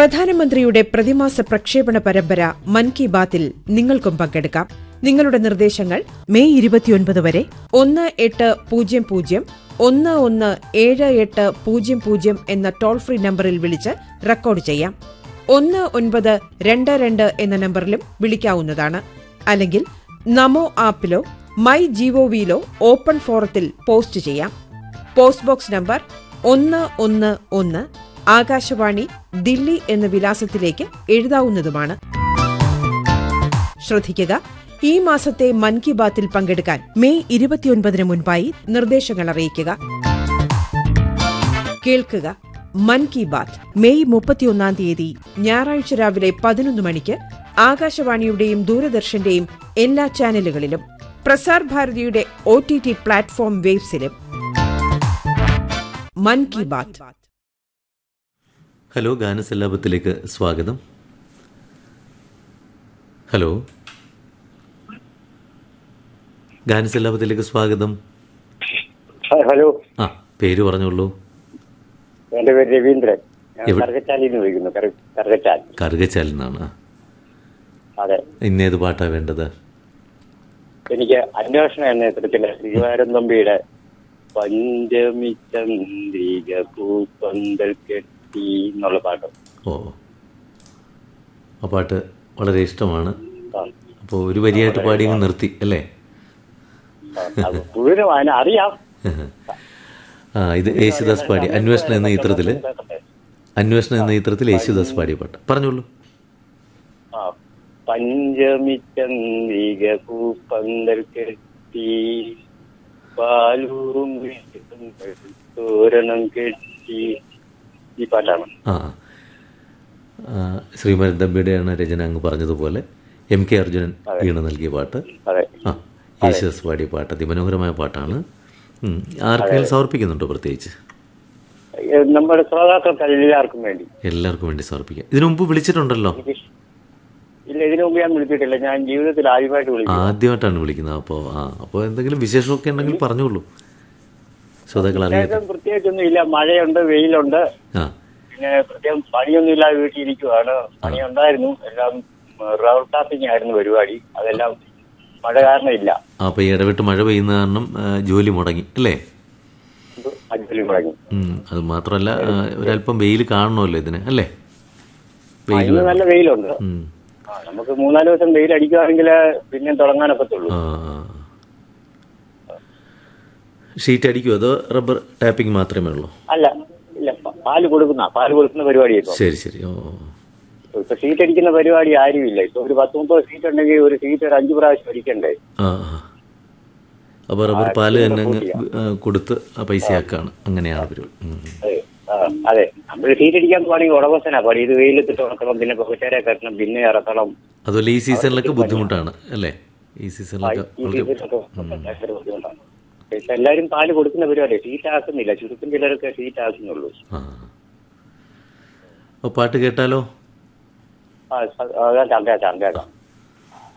പ്രധാനമന്ത്രിയുടെ പ്രതിമാസ പ്രക്ഷേപണ പരമ്പര മൻ കി ബാത്തിൽ നിങ്ങൾക്കും പങ്കെടുക്കാം നിങ്ങളുടെ നിർദ്ദേശങ്ങൾ മെയ് ഇരുപത്തിയൊൻപത് വരെ ഒന്ന് എട്ട് പൂജ്യം പൂജ്യം ഒന്ന് ഒന്ന് ഏഴ് എട്ട് പൂജ്യം പൂജ്യം എന്ന ടോൾ ഫ്രീ നമ്പറിൽ വിളിച്ച് റെക്കോർഡ് ചെയ്യാം ഒന്ന് ഒൻപത് രണ്ട് രണ്ട് എന്ന നമ്പറിലും വിളിക്കാവുന്നതാണ് അല്ലെങ്കിൽ നമോ ആപ്പിലോ മൈ ജിഒവിയിലോ ഓപ്പൺ ഫോറത്തിൽ പോസ്റ്റ് ചെയ്യാം പോസ്റ്റ് ബോക്സ് നമ്പർ ഒന്ന് ഒന്ന് ഒന്ന് ആകാശവാണി ദില്ലി എന്ന വിലാസത്തിലേക്ക് എഴുതാവുന്നതുമാണ് ശ്രദ്ധിക്കുക ഈ മാസത്തെ മൻ കി ബാത്തിൽ പങ്കെടുക്കാൻ മെയ് ഇരുപത്തിയൊൻപതിന് മുൻപായി നിർദ്ദേശങ്ങൾ അറിയിക്കുക കേൾക്കുക മൻ കി ബാത്ത് മെയ് മുപ്പത്തിയൊന്നാം തീയതി ഞായറാഴ്ച രാവിലെ പതിനൊന്ന് മണിക്ക് ആകാശവാണിയുടെയും ദൂരദർശന്റെയും എല്ലാ ചാനലുകളിലും പ്രസാർ ഭാരതിയുടെ ഒ ടി ടി പ്ലാറ്റ്ഫോം വേബ്സിലും മൻ കി ബാത്ത് ഹലോ ഗാനസല്ലാപത്തിലേക്ക് സ്വാഗതം ഹലോ ഗാനസല്ലാപത്തിലേക്ക് സ്വാഗതം ആ, ഹലോ ആ പേര് പറഞ്ഞോളൂ എന്റെ പേര് രവീന്ദ്രൻ ഞാൻ എവിടെ- കറുകച്ചാലിൽ നിന്ന് വിളിക്കുന്നു കറു- കറുകച്ചാൽ കറുകച്ചാലിൽ നിന്നാണ് അതെ ഇന്നേത് പാട്ടാ വേണ്ടത് എനിക്ക് അന്വേഷണം എന്ന ചിത്രത്തിലെ ശ്രീവാരം തമ്പിയുടെ പഞ്ചമി ചന്ദ്രിക പൂപ്പന്തൽ കെട്ടി എന്നുള്ള പാട്ട് ഓ ആ പാട്ട് വളരെ ഇഷ്ടമാണ് ആ, അപ്പോൾ ഒരു വരിയായിട്ട് പാടി അങ്ങ് നിർത്തി അല്ലേ ആ, അത് മുഴുവനും അതിനെ അറിയാം ആ ഇത് യേശുദാസ് പാടി അന്വേഷണം എന്ന ചിത്രത്തിൽ അന്വേഷണം എന്ന ചിത്രത്തിൽ യേശുദാസ് പാടിയ പാട്ട് പറഞ്ഞോളൂ ആ, പഞ്ചമി ചന്ദ്രിക പൂപ്പന്തൽ കെട്ടി പാലൂറും തോരണം കെട്ടി ഈ പാട്ടാണ് ആ ആ, ശ്രീമരൻ തമ്പിയുടെയാണ് രചന അങ്ങ് പറഞ്ഞതുപോലെ എം കെ അർജുനൻ വീണ് നൽകിയ പാട്ട് അതെ ആ യേശുദാസ് പാടിയ പാട്ട് അതിമനോഹരമായ പാട്ടാണ് ഉം. ആർക്കെങ്കിലും സമർപ്പിക്കുന്നുണ്ടോ പ്രത്യേകിച്ച് ഏ, നമ്മുടെ ശ്രോതാക്കൾക്ക് എല്ലാവർക്കും വേണ്ടി എല്ലാവർക്കും വേണ്ടി സമർപ്പിക്കാം ഇതിനു മുമ്പ് വിളിച്ചിട്ടുണ്ടല്ലോ എനിക്ക് ഇല്ല ഇതിനു മുമ്പ് ഞാൻ വിളിച്ചിട്ടില്ല ഞാൻ ജീവിതത്തിൽ ആദ്യമായിട്ട് വിളിക്കും ആദ്യമായിട്ടാണ് വിളിക്കുന്നത് അപ്പോൾ ആ അപ്പോൾ എന്തെങ്കിലും വിശേഷമൊക്കെ ഉണ്ടെങ്കിൽ പറഞ്ഞോളൂ ശ്രോതാക്കൾ അറിയാം വിശേഷം പ്രത്യേകിച്ചൊന്നും ഇല്ല മഴയുണ്ട് വെയിലുണ്ട് ആ പിന്നെ പ്രത്യേകം പണിയൊന്നും ഇല്ലാതെ വീട്ടിൽ ഇരിക്കുവാണ് പണി ഉണ്ടായിരുന്നു എല്ലാം റബ്ബർ ടാപ്പിംഗ് ആയിരുന്നു പരിപാടി അതെല്ലാം മഴ കാരണം ഇല്ല ആ, അപ്പോൾ ഈ ഇടവിട്ട് മഴ പെയ്യുന്ന കാരണം ആ, ജോലി മുടങ്ങി അല്ലേ അജ്ജലി മുടങ്ങി ഉം. അത് മാത്രമല്ല ആ, ഒരല്പം വെയിൽ കാണണമല്ലോ ഇതിന് അല്ലേ ആ, വെയിൽ ഇന്ന് നല്ല വെയിലുണ്ട് ഉം. ആ, നമുക്ക് മൂന്നാല് ദിവസം വെയിൽ അടിക്കുവാണെങ്കിൽ പിന്നെ തുടങ്ങാനൊക്കത്തുള്ളൂ ആ ഷീറ്റ് അടിക്കുമോ അതോ റബ്ബർ ടാപ്പിംഗ് മാത്രമേ ഉള്ളൂ അല്ല ഇല്ല പ- പാല് കൊടുക്കുന്ന പാല് കൊടുക്കുന്ന പരിപാടി ഇപ്പൊ ശരി ശരി ഓ ഇപ്പൊ സീറ്റ് അടിക്കുന്ന പരിപാടി ആരുമില്ല ഇപ്പൊ ഒരു പത്ത് മുപ്പത് സീറ്റ് ഉണ്ടെങ്കിൽ ഒരു സീറ്റ് ഒരു അഞ്ചു പ്രാവശ്യം അടിക്കണ്ടേ ആ ആ അപ്പോൾ റബ്ബർ പാല് തന്നെ അങ്ങ് ആ, കൊടുത്ത് ആ പൈസയാക്കാണ് അങ്ങനെയാണ് പരിപാടി ഉം. അതെ ആ, അതെ നമ്മൾ സീറ്റ് അടിക്കാൻ പോവാണെങ്കിൽ ഉടമസ്ഥനാ പണി ഇത് വെയിലത്തിട്ട് ഉണക്കണം പിന്നെ പുകച്ചേരെ കെട്ടണം പിന്നെ ഇറക്കണം അതുപോലെ ഈ സീസണിലൊക്കെ ബുദ്ധിമുട്ടാണ് അല്ലേ ഈ സീസണിലൊക്കെ ഈ വളരെ സീസണിലൊക്കെ ഭയങ്കര ബുദ്ധിമുട്ടാണ് പക്ഷെ എല്ലാവരും പാല് കൊടുക്കുന്ന പരിപാടി സീറ്റ് ആക്കുന്നില്ല ചുരുക്കം ചിലരൊക്കെ സീറ്റ് ആക്കുന്നുള്ളൂ ആ അപ്പോൾ പാട്ട് കേട്ടാലോ ആ സ- ആ, കേൾക്കാം കേൾക്കാം കേൾക്കാം